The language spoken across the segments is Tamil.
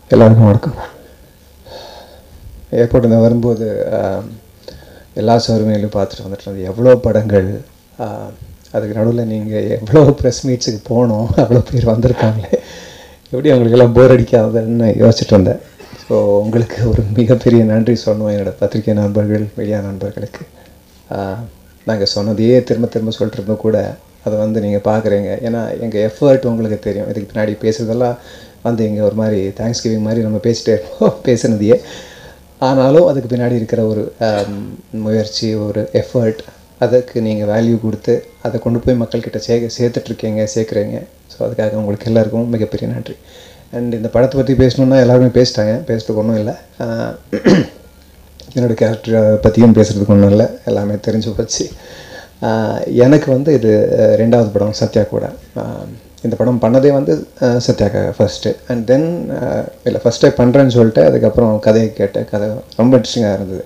எல்லாருக்கும் வணக்கம் ஏர்போர்ட் இந்த வரும்போது ஆம், எல்லா சௌகரியங்களையும் பார்த்துட்டு வந்துட்டு இருந்தது எவ்வளோ படங்கள் ஆ, அதுக்கு நடுவில் நீங்கள் எவ்வளோ ப்ரெஸ் மீட்ஸுக்கு போனோம் அவ்வளோ பேர் வந்திருக்காங்களே எப்படி அவங்களுக்கெல்லாம் போர் அடிக்காதுன்னு யோசிச்சுட்டு இருந்தேன் ஸோ உங்களுக்கு ஒரு மிகப்பெரிய நன்றி சொல்லணும் என்னோடய பத்திரிகை நண்பர்கள் மீடியா நண்பர்களுக்கு நாங்கள் சொன்னதையே திரும்ப திரும்ப சொல்லிட்டு இருந்தோம் கூட அதை வந்து நீங்கள் பார்க்குறீங்க ஏன்னா எங்கள் எஃபர்ட் உங்களுக்கு தெரியும் இதுக்கு பின்னாடி பேசுகிறதெல்லாம் வந்து இங்கே ஒரு மாதிரி தேங்க்ஸ் கிவிங் மாதிரி நம்ம பேசிட்டே இருப்போம் பேசுனதையே ஆனாலும் அதுக்கு பின்னாடி இருக்கிற ஒரு ஆம், முயற்சி ஒரு எஃபர்ட் அதுக்கு நீங்கள் வேல்யூ கொடுத்து அதை கொண்டு போய் மக்கள்கிட்ட சே சேர்த்துட்ருக்கீங்க சேர்க்குறீங்க ஸோ அதுக்காக உங்களுக்கு எல்லாருக்கும் மிகப்பெரிய நன்றி அண்ட் இந்த படத்தை பற்றி பேசணுன்னா எல்லாருமே பேசிட்டாங்க பேசுறதுக்கு ஒன்றும் இல்லை ஆஹ், என்னோடய கேரக்டரை பற்றியும் பேசுகிறதுக்கு ஒன்றும் இல்லை எல்லாமே தெரிஞ்சு போச்சு ஆஹ், எனக்கு வந்து இது அஹ், ரெண்டாவது படம் சத்யா கூட ஆஹ், இந்த படம் பண்ணதே வந்து அஹ், சத்யாக்காக ஃபஸ்ட்டு அண்ட் தென் இல்லை ஃபஸ்ட் டைம் பண்ணுறேன்னு சொல்லிட்டு அதுக்கப்புறம் கதையை கேட்டேன் கதை ரொம்ப இன்ட்ரெஸ்டிங்காக இருந்தது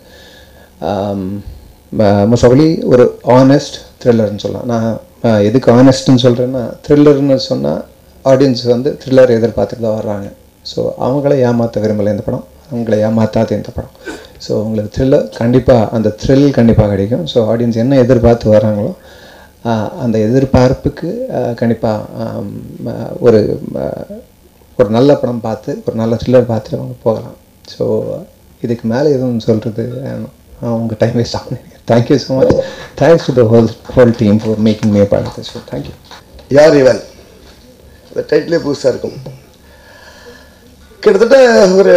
மோஸ்ட்லி ஒரு ஆனஸ்ட் த்ரில்லர்னு சொல்லலாம் நான் ஆஹ், எதுக்கு ஆனஸ்ட்னு சொல்கிறேன்னா த்ரில்லர்னு சொன்னால் ஆடியன்ஸ் வந்து த்ரில்லர் எதிர்பார்த்துட்டு தான் வர்றாங்க ஸோ அவங்கள ஏமாற்ற விரும்பலை இந்த படம் அவங்கள ஏமாத்தாது இந்த படம் ஸோ உங்களுக்கு த்ரில்லர் கண்டிப்பாக அந்த த்ரில் கண்டிப்பாக கிடைக்கும் ஸோ ஆடியன்ஸ் என்ன எதிர்பார்த்து வராங்களோ ஆஹ், அந்த எதிர்பார்ப்புக்கு கண்டிப்பாக ஒரு ஆஹ், ஒரு நல்ல படம் பார்த்து ஒரு நல்ல த்ரில்லர் பார்த்துட்டு அவங்க போகலாம் ஸோ இதுக்கு மேலே எதுவும் சொல்கிறது உங்கள் டைம் வேஸ்ட் ஆகும் thank you so much thanks to the whole whole team for making me part of show thank you யார் இவன் இந்த டைட்டிலே புதுசாக இருக்கும் கிட்டத்தட்ட ஒரு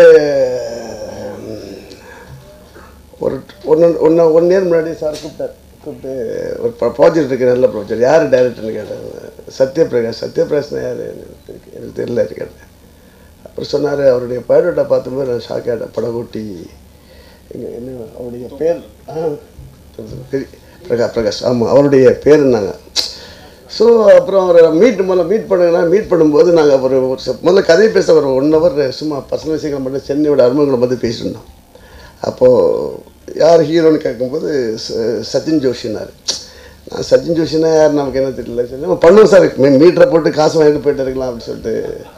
ஒரு ஒன்று ஒன்று ஒன் இயர் முன்னாடி சார் கூப்பிட்டார் கூப்பிட்டு ஒரு ப்ராஜெக்ட் இருக்கு நல்ல ப்ராஜெக்ட் யார் டைரக்டர்னு கேட்டாங்க சத்யபிரகாஷ் சத்யபிரகாஷ்னா யார் எனக்கு எனக்கு தெரியல கேட்டேன் அப்புறம் சொன்னார் அவருடைய பயோடேட்டா பார்த்தும்போது நான் ஷாக் ஆகிட்டேன் படகோட்டி எங்க என்ன அவருடைய பேர் ஆ தெரி- பிரகா பிரகாஷ் ஆமாம் அவருடைய பேருன்னாங்க ஸோ அப்புறம் அவரை மீட் முதல்ல மீட் பண்ணுங்கன்னா மீட் பண்ணும்போது நாங்கள் ஒரு ஒரு ச- முதல்ல கதை பேச ஒரு ஒன் ஹவர் சும்மா பர்சனல் விஷயங்கள் மட்டும் சென்னையோட அறிமுகங்களை பற்றி பேசிட்டு இருந்தோம் அப்போது யார் ஹீரோன்னு கேட்கும்போது ச- சச்சின் ஜோஷினார் நான் சச்சின் ஜோஷினா யார் நமக்கு என்ன தெரியல சரி நம்ம பண்ணுவோம் சார் மீ- மீட்டரை போட்டு காசு வாங்கிட்டு போயிட்டு இருக்கலாம் அப்படின்னு சொல்லிட்டு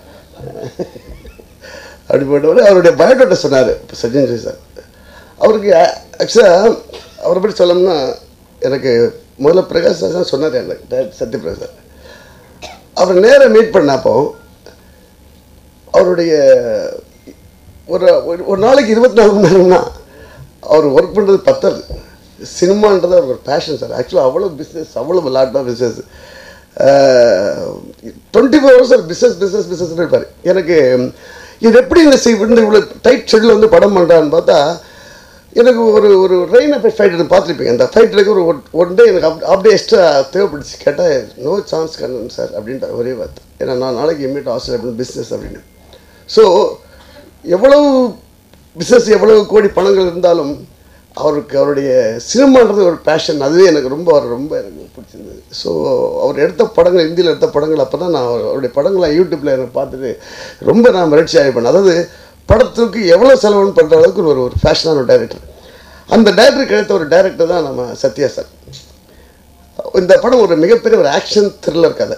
அப்படி போட்டவர் அவருடைய பயோடேட்டா சொன்னார் இப்போ சச்சின் ஜோஷி சார் அவருக்கு ஆக்சுவலாக அவரை பற்றி சொல்லணும்னா எனக்கு முதல்ல பிரகாஷ் சார் தான் சொன்னார் எனக்கு டைரக்டர் சத்யபிரகாஷ் சார் அவர் நேராக மீட் பண்ணப்போ அவருடைய ஒரு ஒரு- ஒரு நாளைக்கு இருபத்தி நாலு மணி நேரம்னா அவர் ஒர்க் பண்ணுறது பத்தாது சினிமான்றது அவருக்கு ஒரு பேஷன் சார் ஆக்சுவலாக அவ்வளோ பிஸ்னஸ் அவ்வளோ lot of business twenty four hours business business business இருப்பார் எனக்கு இது எப்படி இந்த செய் இந்த இவ்வளோ டைட் ஷெட்யூல் வந்து படம் பண்ணுறான்னு பார்த்தா எனக்கு ஒரு ஒரு ரெயின் அஃபெக்ட் ஃபைட் பார்த்துருப்பீங்க அந்த ஃபைட்டுக்கு ஒரு ஒன் டே எனக்கு அப் அப்படியே எக்ஸ்ட்ரா தேவைப்பட்டுச்சு கேட்டால் நோ சான்ஸ் கண்ணன் சார் அப்படின்ற ஒரே வார்த்தை ஏன்னா நான் நாளைக்கு இமீட் ஆஸ்திரேலியா அப்படின்னு பிஸ்னஸ் அப்படின்னு ஸோ எவ்வளவு பிஸ்னஸ் எவ்வளவு கோடி பணங்கள் இருந்தாலும் அவருக்கு அவருடைய சினிமான்றது ஒரு பேஷன் அதுவே எனக்கு ரொம்ப அவர் ரொம்ப எனக்கு பிடிச்சிருந்தது ஸோ அவர் எடுத்த படங்கள் இந்தியில் எடுத்த படங்கள் அப்போ தான் நான் அவர்- அவருடைய படங்களை யூடியூப்பில் எனக்கு பார்த்துட்டு ரொம்ப நான் மகிழ்ச்சி ஆகிப்பேன் அதாவது படத்துக்கு எவ்வளோ செலவுன்னு பண்ணுற அளவுக்கு ஒரு ஒரு ஃபேஷனான ஒரு டைரக்டர் அந்த டைரக்டர் கிடைத்த ஒரு டைரக்டர் தான் நம்ம சத்யா சார் இந்த படம் ஒரு மிகப்பெரிய ஒரு ஆக்ஷன் த்ரில்லர் கதை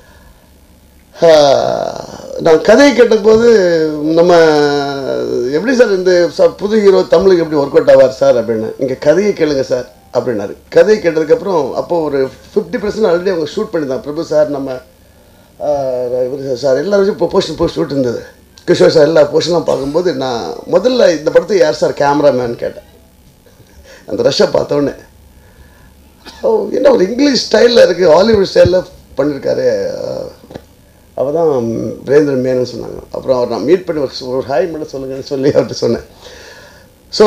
ஆஹ், நான் கதையை கேட்டபோது நம்ம எப்படி சார் இந்த ச- புது ஹீரோ தமிழுக்கு எப்படி ஒர்க் அவுட் ஆவார் சார் அப்படின்னு இங்கே கதையை கேளுங்க சார் அப்படின்னாரு கதையை கேட்டதுக்கப்புறம் அப்போ ஒரு ஃபிஃப்டி பர்சன்ட் ஆல்ரெடி அவங்க ஷூட் பண்ணியிருந்தாங்க பிரபு சார் நம்ம ஆஹ், இவர் சார் எல்லாரும் இப்போ போஸ்ட் போய் ஷூட் இருந்தது கிஷோர் சார் எல்லா போஸ்ட்லாம் பார்க்கும்போது நான் முதல்ல இந்த படத்துக்கு யார் சார் கேமராமேன் கேட்டேன் அந்த ரஷ்ஷை பார்த்தோன்னே ஓ என்ன ஒரு இங்கிலீஷ் ஸ்டைலில் இருக்குது ஹாலிவுட் ஸ்டைலில் பண்ணியிருக்காரு அவள் தான் வீரேந்திரன் மேனன் சொன்னாங்க அப்புறம் அவர் நான் மீட் பண்ணி ஒரு ஒரு ஹாய் மட்டும் சொல்லுங்கன்னு சொல்லி அவர்கிட்ட சொன்னேன் ஸோ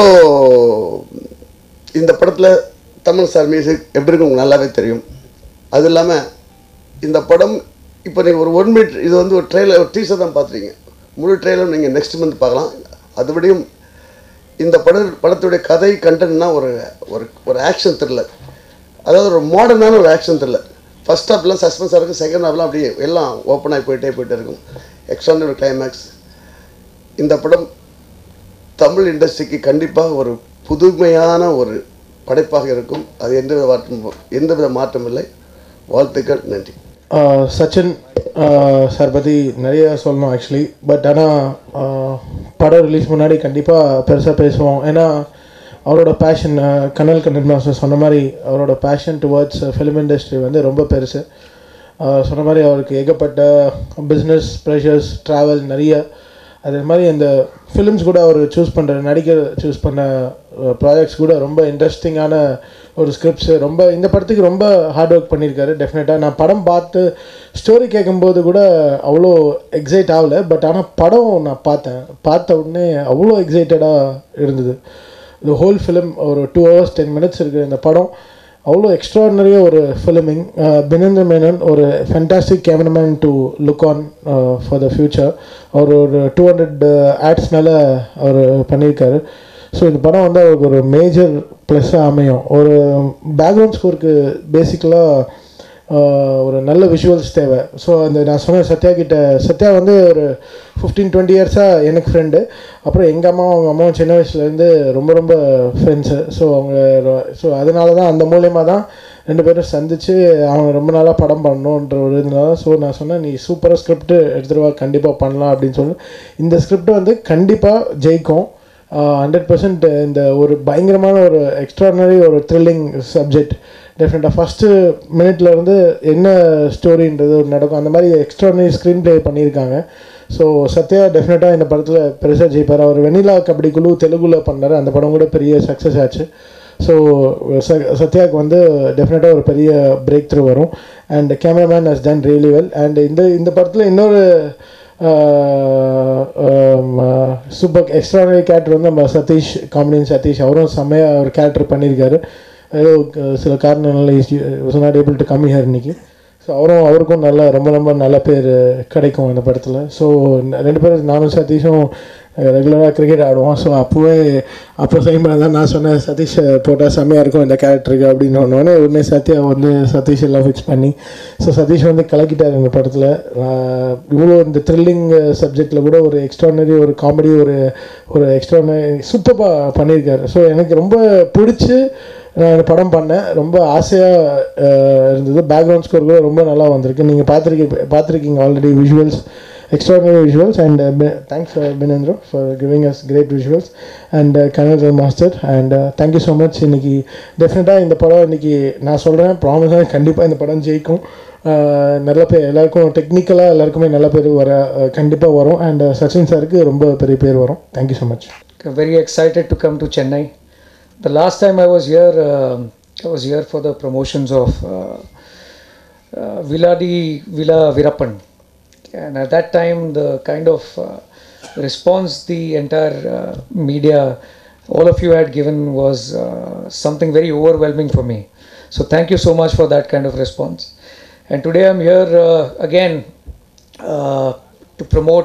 இந்த படத்தில் தமிழ் சார் மியூசிக் எப்படி இருக்கும் உங்களுக்கு நல்லாவே தெரியும் அது இல்லாமல் இந்த படம் இப்போ நீங்கள் ஒரு ஒன் மினிட் இது வந்து ஒரு ட்ரெயிலர் ஒரு டீசர் தான் பார்த்துருக்கீங்க முழு ட்ரெயிலர் நீங்கள் நெக்ஸ்ட் மந்த் பார்க்கலாம் அதுபடியும் இந்த பட படத்துடைய கதை கண்டென்ட்னா ஒரு ஒரு ஒரு ஆக்ஷன் த்ரில்லர் அதாவது ஒரு மாடர்னான ஒரு ஆக்ஷன் த்ரில்லர் ஃபர்ஸ்ட் ஹாப்லாம் சஸ்பென்ஸாக இருக்கும் செகண்ட் ஹாப்லாம் அப்படியே எல்லாம் ஓப்பன் ஆகி போயிட்டே போயிட்டே இருக்கும் எக்ஸ்ட்ரானரி கிளைமேக்ஸ் இந்த படம் தமிழ் இண்டஸ்ட்ரிக்கு கண்டிப்பாக ஒரு புதுமையான ஒரு படைப்பாக இருக்கும் அது எந்தவித மாற்றம் எந்தவித மாற்றம் இல்லை வாழ்த்துக்கள் நன்றி சச்சின் சார் பற்றி நிறைய சொல்லணும் ஆக்சுவலி பட் ஆனால் படம் ரிலீஸ் முன்னாடி கண்டிப்பாக பெருசாக பேசுவோம் ஏன்னா அவரோட பேஷன் கனல் கண்ணன் மாஸ்டர் சொன்ன மாதிரி அவரோட பேஷன் டுவர்ட்ஸ் ஃபிலிம் இண்டஸ்ட்ரி வந்து ரொம்ப பெருசு ஆஹ் சொன்ன மாதிரி அவருக்கு ஏகப்பட்ட பிஸ்னஸ் ப்ரெஷர்ஸ் ட்ராவல் நிறைய அதே மாதிரி அந்த ஃபிலிம்ஸ் கூட அவர் சூஸ் பண்ணுற நடிகர் சூஸ் பண்ண ப்ராஜெக்ட்ஸ் கூட ரொம்ப இன்ட்ரெஸ்டிங்கான ஒரு ஸ்கிரிப்ட்ஸ் ரொம்ப இந்த படத்துக்கு ரொம்ப ஹார்ட் ஒர்க் பண்ணியிருக்காரு டெஃபினட்டாக நான் படம் பார்த்து ஸ்டோரி கேட்கும்போது கூட அவ்வளோ எக்ஸைட் ஆகலை பட் ஆனால் படம் நான் பார்த்தேன் பார்த்த உடனே அவ்வளோ எக்ஸைட்டடாக இருந்தது இந்த ஹோல் ஃபிலிம் ஒரு டூ ஹவர்ஸ் டென் மினிட்ஸ் இருக்குது இந்த படம் அவ்வளோ எக்ஸ்ட்ராடினரியாக ஒரு ஃபிலிமிங் பினேந்திர மேனன் ஒரு fantastic cameraman to look on for the future அவர் ஒரு டூ ஹண்ட்ரட் ஆட்ஸ் மேலே அவர் பண்ணியிருக்காரு ஸோ இந்த படம் வந்து அவருக்கு ஒரு மேஜர் ப்ளஸ்ஸாக அமையும் ஒரு பேக்ரவுண்ட் ஸ்கோருக்கு பேசிக்கலாக ஒரு நல்ல விஷுவல்ஸ் தேவை ஸோ அந்த நான் சொன்ன சத்யா கிட்ட சத்யா வந்து ஒரு ஃபிஃப்டீன் டுவெண்ட்டி இயர்ஸாக எனக்கு ஃப்ரெண்டு அப்புறம் எங்கள் அம்மாவும் அவங்க அம்மாவும் சின்ன வயசுலேருந்து ரொம்ப ரொம்ப ஃப்ரெண்ட்ஸு ஸோ அவங்க ஸோ அதனால தான் அந்த மூலயமா தான் ரெண்டு பேரும் சந்தித்து அவங்க ரொம்ப நாளாக படம் பண்ணணுன்ற ஒரு இதனால ஸோ நான் சொன்னேன் நீ சூப்பராக ஸ்கிரிப்ட் எடுத்துகிட்டு வா கண்டிப்பாக பண்ணலாம் அப்படின்னு சொல்லி இந்த ஸ்கிரிப்ட் வந்து கண்டிப்பாக ஜெயிக்கும் ஹண்ட்ரட் பர்சன்ட் இந்த ஒரு பயங்கரமான ஒரு எக்ஸ்ட்ராடினரி ஒரு த்ரில்லிங் சப்ஜெக்ட் டெஃபினட்டாக ஃபஸ்ட்டு மினிட்லேருந்து என்ன ஸ்டோரின்றது ஒரு நடக்கும் அந்த மாதிரி எக்ஸ்ட்ராடினரி ஸ்க்ரீன் ப்ளே பண்ணியிருக்காங்க ஸோ சத்யா டெஃபினட்டாக இந்த படத்தில் பெருசாக ஜெயிப்பார் அவர் வெனிலா கபடி குழு தெலுங்குல பண்ணார் அந்த படம் கூட பெரிய சக்ஸஸ் ஆச்சு ஸோ ச சத்யாவுக்கு வந்து டெஃபினட்டாக ஒரு பெரிய பிரேக் த்ரூ வரும் and cameraman has done really well and இந்த இந்த படத்தில் இன்னொரு சூப்பர் எக்ஸ்ட்ரானரி கேரக்டர் வந்து நம்ம சதீஷ் காமெடியன் சதீஷ் அவரும் செம்மையாக ஒரு கேரக்டர் பண்ணியிருக்காரு ஏதோ சில காரணங்களால் is not able to come here இன்னைக்கு ஸோ அவரும் அவருக்கும் நல்ல ரொம்ப ரொம்ப நல்ல பேர் கிடைக்கும் இந்த படத்தில் ஸோ ரெண்டு பேரும் நானும் சதீஷும் ரெகுலராக கிரிக்கெட் ஆடுவோம் ஸோ அப்போவே அப்போ சைன் பண்ண தான் நான் சொன்னேன் சதீஷ் போட்டால் செம்மையாக இருக்கும் இந்த கேரக்டருக்கு அப்படின்னு ஒன்று உடனே சத்யா வந்து சதீஷ் எல்லாம் ஃபிக்ஸ் பண்ணி ஸோ சதீஷ் வந்து கலக்கிட்டார் இந்த படத்தில் இவ்வளோ இந்த த்ரில்லிங் சப்ஜெக்டில் கூட ஒரு எக்ஸ்ட்ரானரி ஒரு காமெடி ஒரு ஒரு எக்ஸ்ட்ரானரி சூப்பராக பண்ணியிருக்காரு ஸோ எனக்கு ரொம்ப பிடிச்சி நான் இந்த படம் பண்ணேன் ரொம்ப ஆசையாக இருந்தது பேக்ரவுண்ட் ஸ்கோர் கூட ரொம்ப நல்லா வந்திருக்கு நீங்கள் பார்த்துருக்கீங்க பார்த்துருக்கீங்க already visuals extraordinary visuals and uh, Be- thanks uh, Benendra for giving us great visuals and uh, Kannada master and uh, thank you so much இன்னைக்கு டெஃபினட்டாக இந்த படம் இன்னைக்கு நான் சொல்கிறேன் ப்ராமிஸாக கண்டிப்பாக இந்த படம் ஜெயிக்கும் uh, நல்ல பேர் எல்லாருக்கும் டெக்னிக்கலாக எல்லாருக்குமே நல்ல பேர் வர கண்டிப்பாக வரும் அண்ட் சச்சின் சாருக்கு ரொம்ப பெரிய பேர் வரும் thank you so much very excited to come to Chennai. The last time I was here, um I was here for the promotions of uh, uh, Villa di Villa Virappan, and at that time the kind of uh, response the entire uh, media, all of you had given was uh, something very overwhelming for me. So thank you so much for that kind of response. And today I'm here uh, again uh, to promote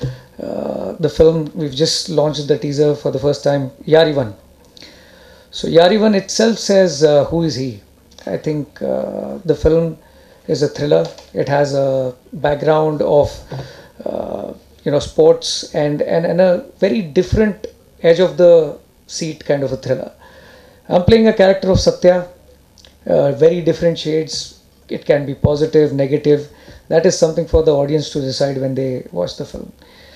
uh, the film. We've just launched the teaser for the first time, Yarivan. So Yarivan itself says, uh, "Who is he?" I think uh, the film is a thriller. It has a background of uh, you know sports and, and and a very different edge of the seat kind of a thriller. I'm playing a character of Satya, uh, very different shades. It can be positive, negative. That is something for the audience to decide when they watch the film.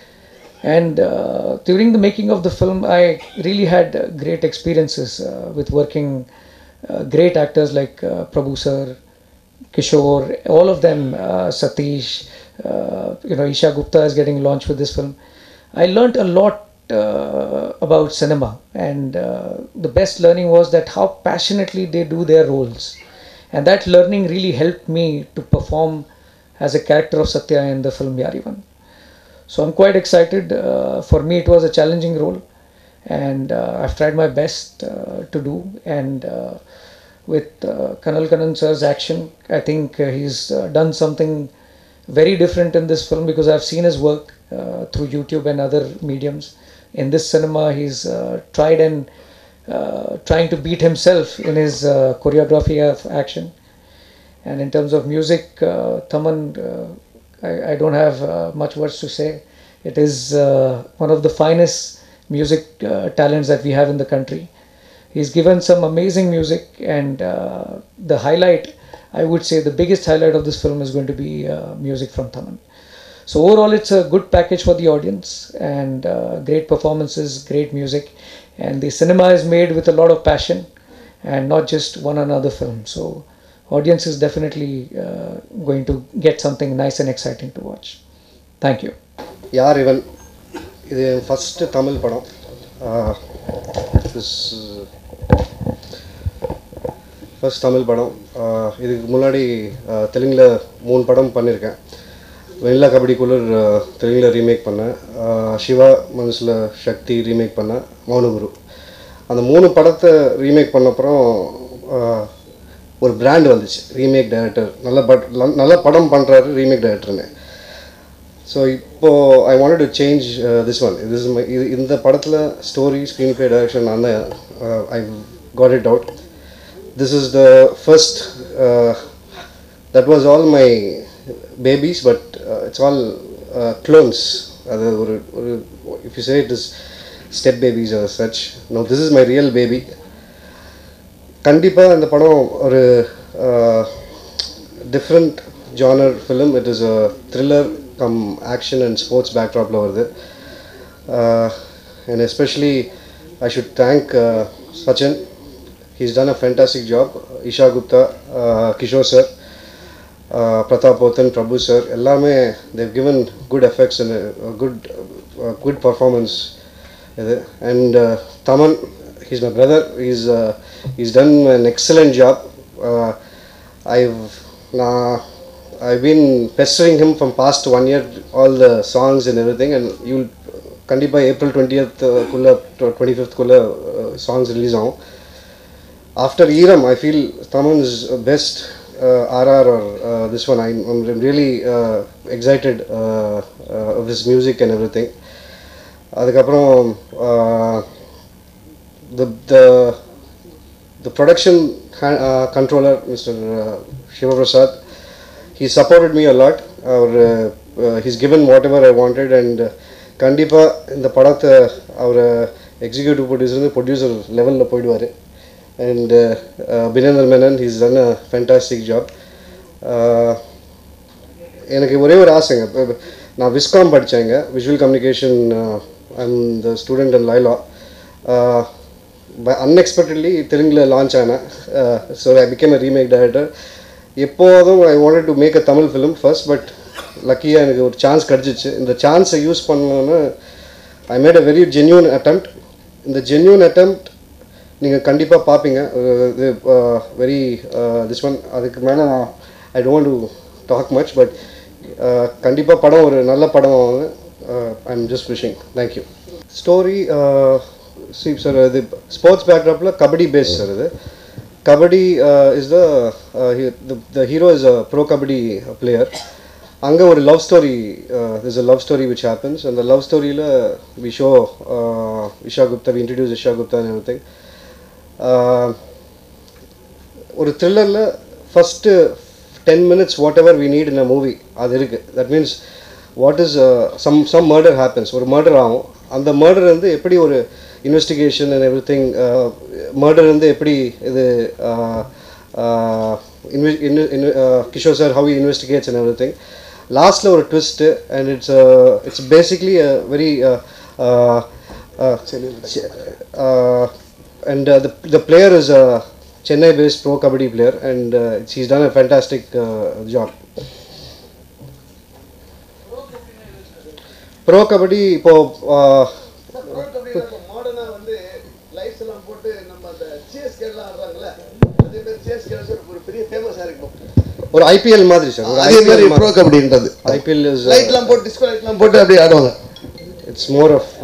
And uh, during the making of the film, I really had uh, great experiences uh, with working uh, great actors like uh, Prabhu sir, Kishore, all of them, uh, Satish, uh, you know, Isha Gupta is getting launched with this film. I learned a lot uh, about cinema, and uh, the best learning was that how passionately they do their roles, and that learning really helped me to perform as a character of Satya in the film Yarivan. So I'm quite excited. Uh, for me, it was a challenging role, and uh, I've tried my best uh, to do. And uh, with uh, Kanal Kanan sir's action, I think uh, he's uh, done something very different in this film because I've seen his work uh, through YouTube and other mediums. In this cinema, he's uh, tried and uh, trying to beat himself in his uh, choreography of action. And in terms of music, uh, Taman, uh, I, I don't have uh, much words to say. It is uh, one of the finest music uh, talents that we have in the country. He's given some amazing music, and uh, the highlight I would say the biggest highlight of this film is going to be uh, music from Taman. So overall, it's a good package for the audience and uh, great performances, great music, and the cinema is made with a lot of passion and not just one another film. So audience is definitely uh, going to get something nice and exciting to watch. Thank you. யார் இவன் இது என் ஃபஸ்ட்டு தமிழ் படம் ஃபஸ்ட் தமிழ் படம் ஆஹ் இதுக்கு முன்னாடி ஆஹ் தெலுங்கில் மூணு படம் பண்ணியிருக்கேன் வெண்ணிலா கபடி குளிர் தெலுங்கில் ரீமேக் பண்ணேன் ஆஹ் சிவா மனசில் சக்தி ரீமேக் பண்ணேன் மௌனகுரு அந்த மூணு படத்தை ரீமேக் பண்ணப்புறம் ஆஹ் ஒரு பிராண்ட் வந்துச்சு ரீமேக் டைரக்டர் நல்ல பட் நல்ல படம் பண்ணுறாரு ரீமேக் டைரக்டர்னு ஸோ இப்போ I want to change this one this my இது இந்த படத்தில் ஸ்டோரி ஸ்க்ரீன் ப்ளே டைரக்ஷன் அந்த I got it out this is the first that was all my babies but it's all clones அது ஒரு ஒரு if you say it is step babies are such no this is my real baby கண்டிப்பாக இந்த படம் ஒரு different genre film it is a thriller cum action and sports பேக்ட்ராப்பில் வருது and especially I should thank Sachin he's done a fantastic job Isha Gupta Kishore sir Prathap Pothan Prabhu sir எல்லாமே they've given good effects and good good performance இது and Thaman he's my brother is is done an excellent job I've நான் I've been pestering him from past one year, all the songs and everything, and you'll கண்டிப்பாக ஏப்ரல் டுவெண்ட்டியத் குள்ளே டுவெண்ட்டி ஃபிஃப்த்குள்ளே சாங்ஸ் ரிலீஸ் ஆகும் after Eeram I feel Thaman is best RR or this one I I'm really excited with music and every everything அதுக்கப்புறம் the the the production controller mister Sivaprasad he supported me a lot அவர் he's given whatever I wanted and கண்டிப்பாக இந்த படத்தை அவர் எக்ஸிக்யூட்டிவ் ப்ரொடியூசர் ப்ரொடியூசர் லெவலில் போயிடுவார் and Binendar Menon he's done a fantastic job எனக்கு ஒரே ஒரு ஆசைங்க இப்ப நான் விஸ்காம் படித்தேங்க visual communication I'm the student and Laila unexpectedly தெலுங்கில் லான்ச் ஆனேன் so I became a remake director எப்போதும் I wanted to make a Tamil film first but லக்கியாக எனக்கு ஒரு சான்ஸ் கிடச்சிச்சு இந்த சான்ஸை யூஸ் பண்ணணுன்னு I made a very genuine attempt இந்த ஜென்யூன் அட்டம்ப்ட் நீங்கள் கண்டிப்பாக பார்ப்பீங்க இது வெரி திஸ் ஒன் அதுக்கு மேலே நான் I don't to talk much but கண்டிப்பாக படம் ஒரு நல்ல படம் வந்து I am just wishing thank you story see sir இது ஸ்போர்ட்ஸ் பேக்ராப்பில் கபடி பேஸ் சார் இது kabaddi is the the hero is a pro kabaddi player அங்கே ஒரு love story is a love story which happens அந்த லவ் ஸ்டோரியில் we show Isha Gupta we introduce Isha Gupta everything ஒரு த்ரில்லரில் first ten minutes what ever we need in a movie அது இருக்குது that means what is some some murder happens ஒரு மர்டர் ஆகும் அந்த மர்டர் வந்து எப்படி ஒரு investigation and every everything murder வந்து எப்படி இது Kishore sir how investigates and every everything லாஸ்ட்டில் ஒரு twist and it's it's basically a very and uh, the the player is a Chennai based pro kabaddi player and uh, he's done a fantastic uh, job pro kabaddi இப்போ மாடர்னா வந்து லைட்ஸ் எல்லாம் போட்டு நம்ம அந்த சிஎஸ்கே எல்லாம் ஆடுறாங்கல்ல அதே மாதிரி சிஎஸ்கே ஒரு பெரிய ஃபேமஸா இருக்கும் ஒரு ஐபிஎல் மாதிரி சார் ஒரு அதே மாதிரி ஐபிஎல் ப்ரோ கபடின்றது ஐபிஎல் இஸ் லைட் எல்லாம் போட்டு டிஸ்கோ லைட் எல்லாம் போட்டு அப்படியே ஆடுவாங்க இட்ஸ் மோர் ஆஃப்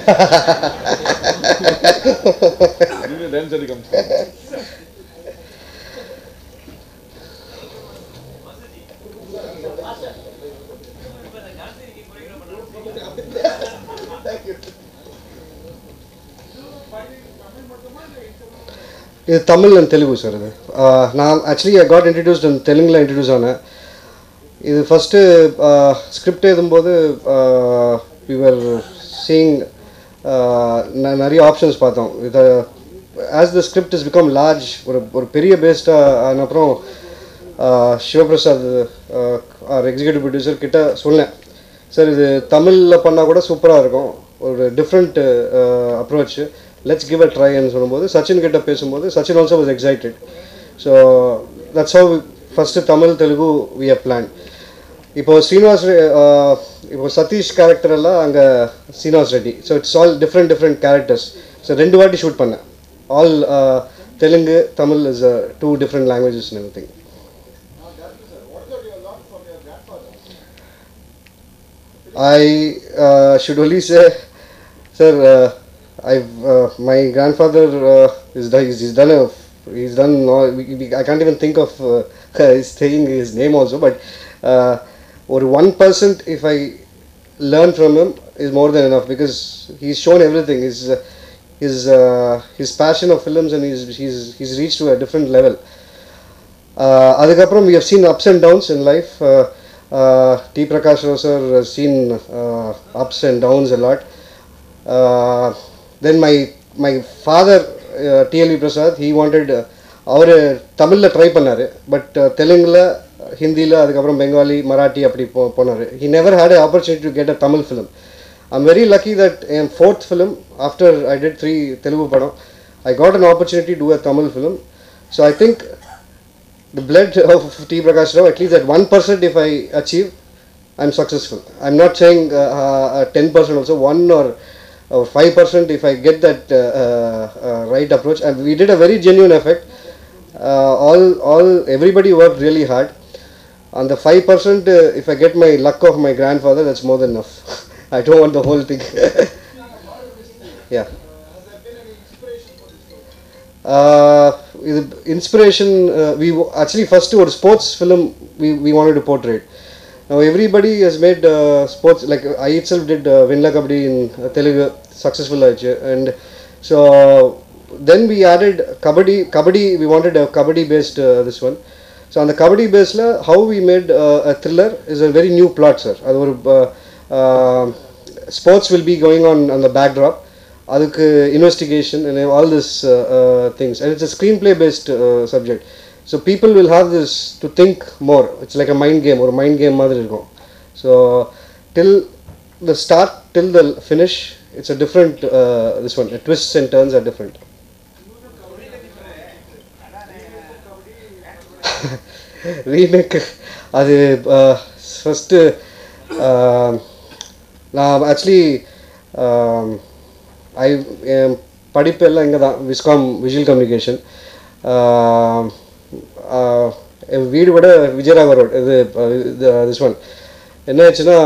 இது தமிழ் அண்ட் தெலுங்கு சார் இது ஆஹ் நான் actually I got introduced and தெலுங்கில் இன்ட்ரடியூஸ் ஆனேன் இது ஃபஸ்ட்டு ஸ்கிரிப்ட் எழுதும்போது யூஆர் சீயிங் நிறைய ஆப்ஷன்ஸ் பார்த்தோம் இதை as the script is become large ஒரு ஒரு பெரிய பேஸ்டாக ஆன அப்புறம் சிவபிரசாத் ஆர் எக்ஸிக்யூட்டிவ் ப்ரொடியூசர் கிட்ட சொன்னேன் சார் இது தமிழில் பண்ணால் கூட சூப்பராக இருக்கும் ஒரு different approach let's give a ட்ரைன்னு சொல்லும்போது சச்சின் கிட்ட பேசும்போது Sachin also was excited so that's how first Tamil Telugu we how plan இப்போ ஸ்ரீனிவாஸ் ரெ- ஆஹ் இப்போ சதீஷ் கேரக்டர் எல்லாம் அங்கே Srinivas Reddy so it's all different different characters so ரெண்டு வாட்டி ஷூட் பண்ணேன் all Telugu Tamil is two different languages everything I uh, should only say, sir, uh, I've uh, my grandfather uh, is done. He's, he's done a. He's done. All, we, we, I can't even think of uh, saying his name also. But uh, or one percent, if I learn from him, is more than enough because he's shown everything. His uh, his uh, his passion of films and he's he's he's reached to a different level. Uh, அதுக்கப்புறம் we have seen ups and downs in life. Uh, uh, T. Prakash Rao sir has seen uh, ups and downs a lot. Uh, then my my father uh, T.L.V. Prasad he wanted uh, அவர் தமிழில் ட்ரை பண்ணார் பட் தெலுங்கில் ஹிந்தியில் அதுக்கப்புறம் பெங்காலி மராட்டி அப்படி போ போனார் he never had a opportunity to get a Tamil film I'm very lucky that என் fourth film after I did three Telugu படம் I got an opportunity to a Tamil film so I think the blood of T. Prakash Rao, at least at 1% if I achieve, I'm successful. I'm not saying uh, uh, 10% also, 1 or, or 5% if I get that uh, uh, uh, right approach. And we did a very genuine effect. Uh, all, all, everybody worked really hard. On the 5%, uh, if I get my luck of my grandfather, that's more than enough. I don't want the whole thing. yeah. Uh, இது இன்ஸ்பிரேஷன் வி ஆக்சுவலி ஃபஸ்ட்டு ஒரு sports film we we wanted to portrait Now everybody has made uh, sports like I itself did uh, Vinla Kabaddi in uh, Telugu successful ஆச்சு and so then we added Kabaddi Kabaddi we wanted a Kabaddi based uh, this one so on the Kabaddi based how we made uh, a thriller is a very new plot sir அது ஒரு uh, uh, sports will be going on on the backdrop அதுக்கு investigation and all this uh, uh, things and it's a screenplay based uh, subject so people will have this to think more it's like a mind game or mind game மாதிரி இருக்கும் so till the start till the finish it's a different uh, this one the twists and turns are different remake அது ஃபஸ்ட்டு நான் ஆக்சுவலி ஐ என் படிப்பு எல்லாம் இங்கே தான் விஸ்காம் விஷுவல் கம்யூனிகேஷன் என் வீடு விட விஜயராக ரோட் இது இது திஸ் ஒன் என்ன ஆச்சுன்னா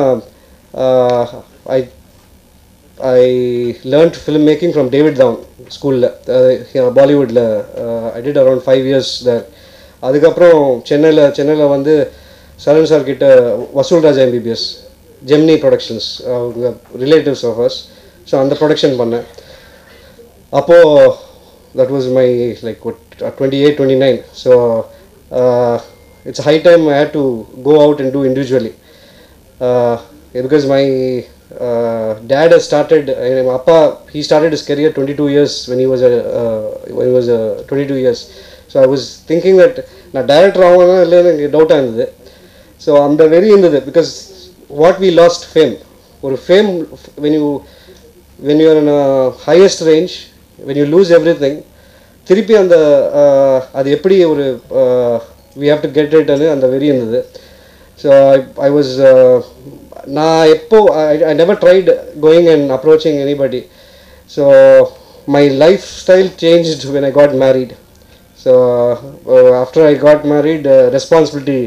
I I learnt film making from David Dhawan ஸ்கூலில் பாலிவுட்டில் I did around five years there அதுக்கப்புறம் சென்னையில் சென்னையில் வந்து சரண் சார் கிட்ட வசூல் ராஜா எம்பிபிஎஸ் ஜெம்னி ப்ரொடக்ஷன்ஸ் அவங்க ரிலேட்டிவ்ஸ் ஆஃப் அஸ் ஸோ அந்த ப்ரொடக்ஷன் பண்ணேன் அப்போது that was my like twenty eight twenty nine so it's high time I had to go out and do individually because my dad has started uh, appa he started his career 22 years when he was a uh, when he was a 22 years so i was thinking that நான் டைரக்டர் ஆகணும்னா இல்லை எனக்கு டவுட்டாக இருந்தது ஸோ அந்த வெறி இருந்தது because what we lost fame ஒரு fame when you when you're in highest range when you lose everything திருப்பி அந்த அது எப்படி ஒரு வி ஹாவ் டு கெட் இட்னு அந்த வெறி இருந்தது ஸோ ஐ வாஸ் நான் எப்போ I never tried going and approaching anybody so my lifestyle change when I got married so after I got married responsibility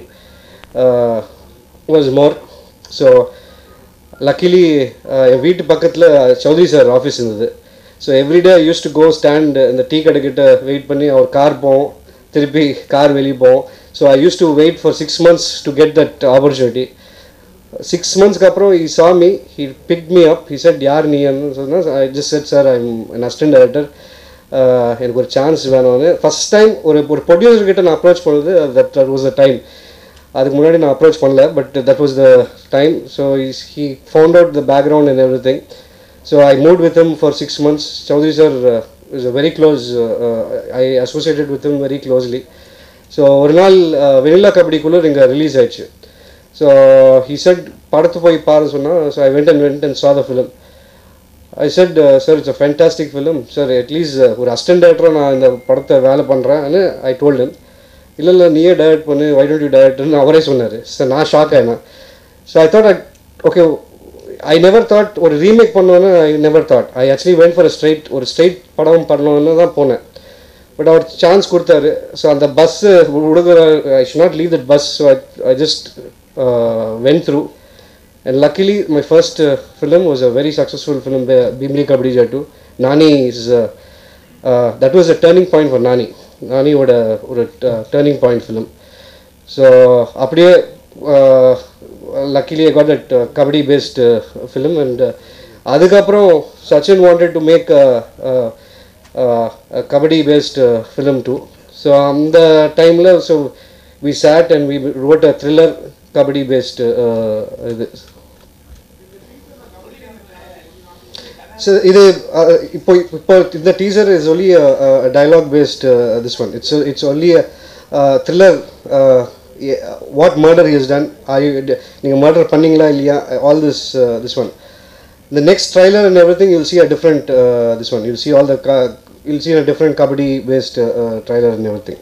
was more so luckily என் வீட்டு பக்கத்தில் சௌத்ரி சார் ஆஃபீஸ் இருந்தது so everyday use to go stand இந்த டீ கடைக்கிட்ட வெயிட் பண்ணி அவர் கார் போவோம் திருப்பி கார் வெளியே போவோம் so I use to wait for six months to get that opportunity six மந்த்ஸ்க்கு அப்புறம் he saw me he pick me up he said யார் நீன்னு சொன்னால் I just said sir I'm an assistant director எனக்கு ஒரு சான்ஸ் வேணும்னு ஃபஸ்ட் டைம் ஒரு ஒரு ப்ரொடியூசர் கிட்ட நான் அப்ரோச் பண்ணது that that was the time அதுக்கு முன்னாடி நான் அப்ரோச் பண்ணல but that was the time so is he found out the background and every thing so I moved with him for six months Chaudhary sir is a very close I associated with him very closely so ஒரு நாள் வெனிலா கபடிக்குள்ளே இங்கே ரிலீஸ் ஆயிடுச்சு ஸோ ஹி செட் படத்து போய் பாரு சொன்னால் so I went and went and saw the film I said sir it's a fantastic film sir at least ஒரு அசிஸ்டன்ட் டேரக்டராக நான் இந்த படத்தை வேலை பண்ணுறேன்னு ஐ டோல்டு இல்லை இல்லை நீயே டைரக்ட் பண்ணு வை டோன்ட் யூ டைரக்ட்னு அவரே சொன்னார் சார் நான் ஷாக் ஆயினேன் so I thought okay I never thought ஒரு ரீமேக் பண்ணோன்னு I never thought I actually went for straight ஒரு ஸ்ட்ரைட் படம் பண்ணணும்னு தான் போனேன் பட் அவர் சான்ஸ் கொடுத்தாரு ஸோ அந்த பஸ்ஸு விடுகிற I should not leave that bus so I I just went through And luckily, my first uh, film was a very successful film, uh, Bimli Kabadi Jattu. Nani is, uh, uh, that was a turning point for Nani. Nani would a, would a uh, turning point film. So, அப்படியே uh, luckily I got that uh, Kabaddi based uh, film and uh, அதுக்கப்புறம் Sachin wanted to make a, a, a, a Kabaddi based uh, film too. So, அந்த டைமில் so we sat and we wrote a thriller Kabaddi based uh, இது So இது uh, இப்போ இப்போ இந்த teaser is only dialogue based this one it's it's only thriller what murder is done I நீங்கள் மர்டர் பண்ணீங்களா இல்லையா all this this one the next trailer and everything you'll see a different uh, this one you'll see all the ka- you'll see a different kabaddi based uh, uh, trailer and everything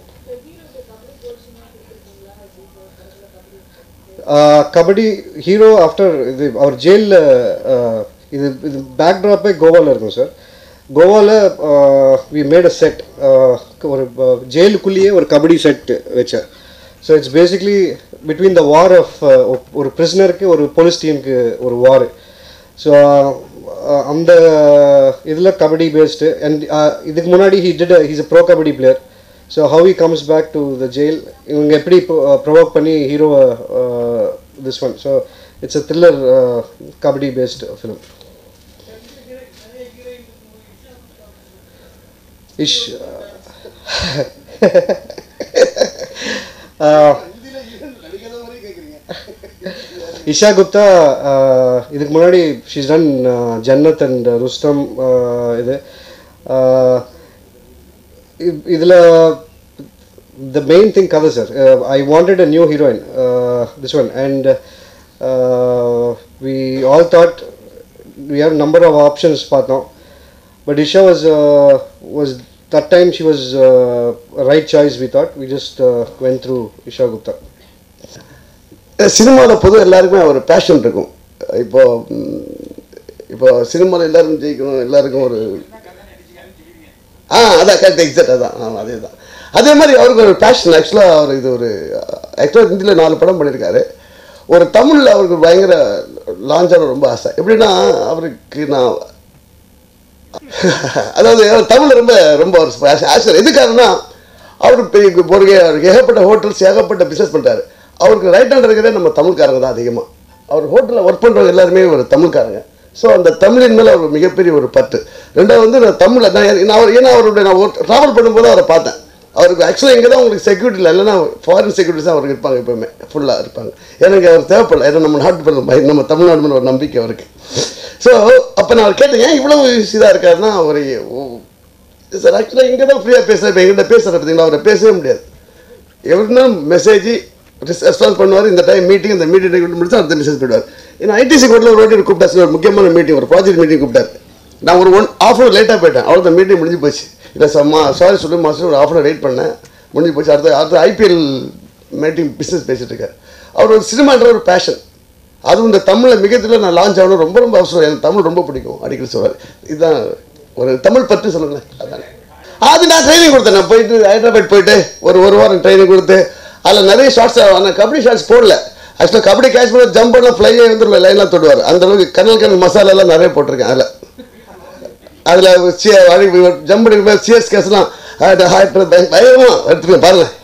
kabaddi hero after இது அவர் ஜெயிலில் இது இது பேக்ட்ராப்பே கோவாவில் இருக்கும் சார் கோவாவில் வி மேட் அ செட் ஒரு ஜெயிலுக்குள்ளேயே ஒரு கபடி செட் வச்சேன் so it's basically between the war of ஒரு பிரிசனருக்கு ஒரு போலீஸ் டீமுக்கு ஒரு வார் ஸோ அந்த இதில் கபடி பேஸ்டு அண்ட் இதுக்கு முன்னாடி he did his a pro kabaddi player so how he comes back to the jail இவங்க எப்படி ப்ரொவோக் பண்ணி ஹீரோவை this one so it's a thriller kabaddi based film இஷ் இஷா குப்தா ஆஹ், இதுக்கு முன்னாடி she's done Jannat and Rustom ah, இது இதில் த மெயின் திங் கதை sir I wanted a new heroine this one and we all thought we have number of options பார்த்தோம் but Isha was was that time she was right choice we thought we just went through Isha Gupta சினிமாவில் பொதுவாக எல்லாருக்குமே ஒரு பேஷன் இருக்கும் இப்போ ம், இப்போ சினிமாவில் எல்லாரும் ஜெயிக்கணும் எல்லாருக்கும் ஒரு ஆ அதான் கரெக்ட் எக்ஸாக்ட் அதான் ஆமாம் அதே தான் அதே மாதிரி அவருக்கு ஒரு பேஷன் ஆக்சுவலாக அவர் இது ஒரு ஆக்சுவலாக ஹிந்தியில் நாலு படம் பண்ணியிருக்காரு ஒரு தமிழில் அவருக்கு ஒரு பயங்கர லான்ச் ஆன ரொம்ப ஆசை எப்படின்னா அவருக்கு நான் அதாவது அவர் தமிழ் ரொம்ப ரொம்ப ஒரு ஆசை எது காரணம்னா அவர் பெரிய ஒரு அவருக்கு ஏகப்பட்ட ஹோட்டல்ஸ் ஏகப்பட்ட பிஸ்னஸ் பண்ணுறாரு அவருக்கு ரைட் ஹேண்ட் இருக்கிறதே நம்ம தமிழ்காரங்க தான் அதிகமாக அவர் ஹோட்டலில் ஒர்க் பண்ணுறவங்க எல்லாருமே ஒரு தமிழ்காரங்க ஸோ அந்த தமிழின் மேலே அவர் மிகப்பெரிய ஒரு பற்று ரெண்டாவது வந்து நான் தமிழில் தான் நான் அவர் ஏன்னா அவருடைய நான் ட்ராவல் பண்ணும்போது அவரை பார்த்தேன் அவருக்கு ஆக்சுவலாக இங்கே தான் உங்களுக்கு செக்யூரிட்டி இல்லை இல்லைன்னா ஃபாரின் செக்யூரிட்டி தான் அவருக்கு இருப்பாங்க எப்பவுமே ஃபுல்லாக இருப்பாங்க எனக்கு அவர் தேவைப்படல ஏன்னா நம்ம நாட்டு மேல பய- நம்ம தமிழ்நாடு மேலே ஒரு நம்பிக்கை அவருக்கு ஸோ அப்போ நான் அவர் கேட்டேன் ஏன் இவ்வளவு இதாக இருக்காருன்னா அவர் சார் ஆக்சுவலாக இங்கே தான் ஃப்ரீயாக பேசுகிறேன் இப்போ எங்கிட்ட பேசுகிறேன் பார்த்தீங்களா அவரை பேசவே முடியாது எவ்வளோ மெசேஜ் ரெஸ்பான்ஸ் பண்ணுவார் இந்த டைம் மீட்டிங் இந்த மீட்டிங் முடிச்சு அடுத்த மெசேஜ் பண்ணுவார் ஏன்னா ஐடிசி கோட்டில் ஒரு வாட்டி கூப்பிட்டாரு சார் ஒரு முக்கியமான மீட்டிங் ஒரு ப்ராஜெக்ட் மீட்டிங் கூப்பிட்டாரு நான் ஒரு ஒன் ஆஃப் ஹவர் லேட்டாக போயிட்டேன் அவ்வளோ அந்த மீட்டிங் முடிஞ்சு போச்சு இல்லை சம்மா சாரி சொல்லி மாஸ்டர் ஒரு ஆஃப் ஹவர் வெயிட் பண்ணேன் முடிஞ்சு போச்சு அடுத்த அடுத்த ஐபிஎல் மீட்டிங் பிஸ்னஸ் பேசிட்டு இருக்காரு அவர் ஒரு சினிமான்ற ஒரு பேஷன் அதுவும் இந்த தமிழில் மிகத்தில் நான் லான்ச் ஆகணும் ரொம்ப ரொம்ப அவசரம் எனக்கு தமிழ் ரொம்ப பிடிக்கும் அடிக்கடி சொல்வார் இதுதான் ஒரு தமிழ் பற்றி சொல்லுங்களேன் அதான் அது நான் ட்ரைனிங் கொடுத்தேன் நான் போயிட்டு ஹைதராபாத் போயிட்டு ஒரு ஒரு வாரம் ட்ரைனிங் கொடுத்து அதில் நிறைய ஷார்ட்ஸ் ஆனால் கபடி ஷார்ட்ஸ் போடல ஆக்சுவலாக கபடி கேட்ச் பண்ண ஜம்ப் பண்ண ஃப்ளையே வந்து லைன்லாம் தொடுவார் அந்த அளவுக்கு கனல் கனல் மசாலா எல்லாம் நிறைய போட்டிருக்கேன் அதில் அதில் ஜம்ப் பண்ணிக்கும் சிஎஸ் கேஸ்லாம் பயங்கரமாக எடுத்துருக்கேன் பாருங்கள்